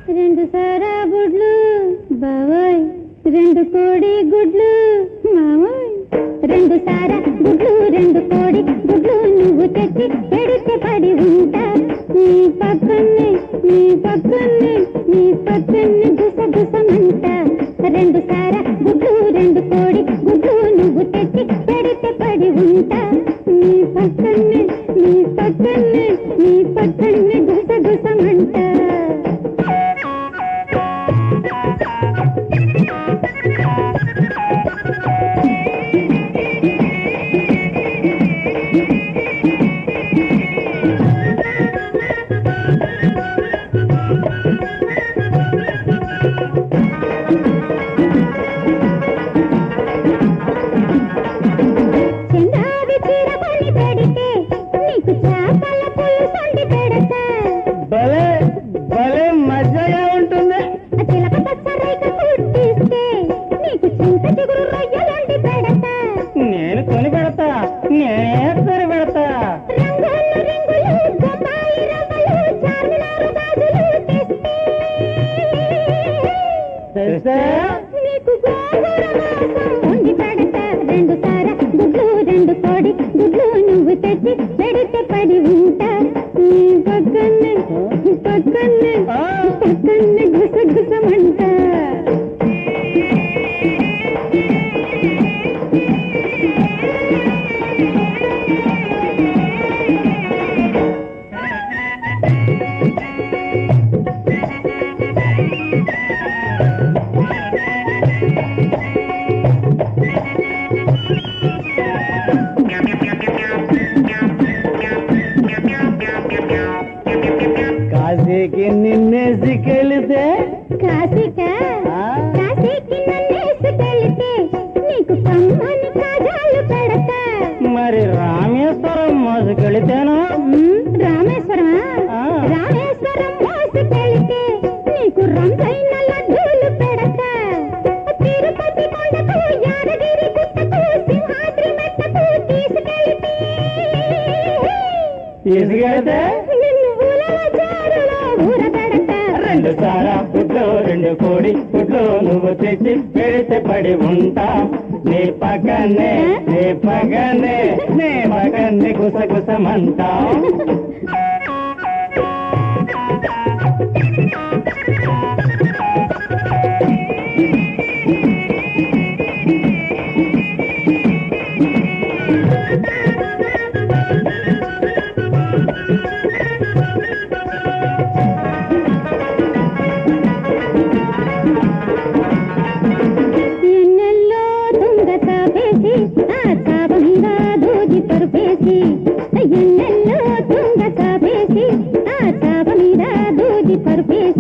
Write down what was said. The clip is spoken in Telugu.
రెండు సారా బుడ్లు బావోయ్ రెండు కోడి గుడ్లు మావోయ్ రెండు సారా గుడ్లు రెండు కోడి గుడ్లు నువ్వు తెచ్చి పెడితే పడి ఉంటా నీ పక్కనే నీ పక్కనే నీ పక్కనే గుస గుసమంట రెండు సారా గుడ్లు రెండు కోడి గుడ్లు నువ్వు తెచ్చి పెడితే పడి ఉంటా నీ పక్కనే నీ పక్కనే నీ పక్కనే గుస గుసమంట చంద్రావి చీర కొని పెడితే నీకు చేపల పులుసొండి పెడతా భలే భలే మజాగా ఉంటుంది ఆ చిలక పచ్చ రేఖ పుట్టిస్తే నీకు చింత చిగురు రొయ్యలొండి పెడతా నేను కొని పెడతా నేనే కొని పెడతా రంగులు రింగులు బొంబాయి రవ్వలు చార్మినారు గాజులు తెస్తే తెస్తే నీకు గోంగూర మాంసం వండి పెడతా రెండు సార గుడ్లు రెండు కోడి గుడ్లు నువ్వు తెచ్చి పెడితే పడి ఉంటా నీ పక్కనే పక్కనే ఆ. పక్కనే గుసగుసమంటా కాశీకి నిన్నేసికెళితే కాశీక ఆ? కాశీకి నన్నేసుకెళితే నీకు కమ్మని కాజాలు పెడతా మరి రామేశ్వరం మోసుకెళితేను ఉమ్, రామేశ్వరమా ఆ. రామేశ్వరం మోసుకెళితే నీకు రంజైన లడ్డూలు పెడతా తిరుపతి కొండకు యాదగిరి గుట్టకు సింహాద్రి మెట్టకు తీసుకెళితే తీసుకెళితే నిన్ను ఊలల జారులో ఊరబెడతా రెండు సారా గుడ్లు రెండు కోడి గుడ్లు నువ్వు తెచ్చి పెడితే పడి ఉంటా నీ పక్కనే నీ పక్కనే నీ పక్కనే గుసగుసమంటా ఎన్నెల్లో తుంగ తాపేసి ఆ చాప మీద దూది పరుపేసి ఎన్నెల్లో తుంగ తాపేసి ఆ చాప మీద దూది పరుపేసి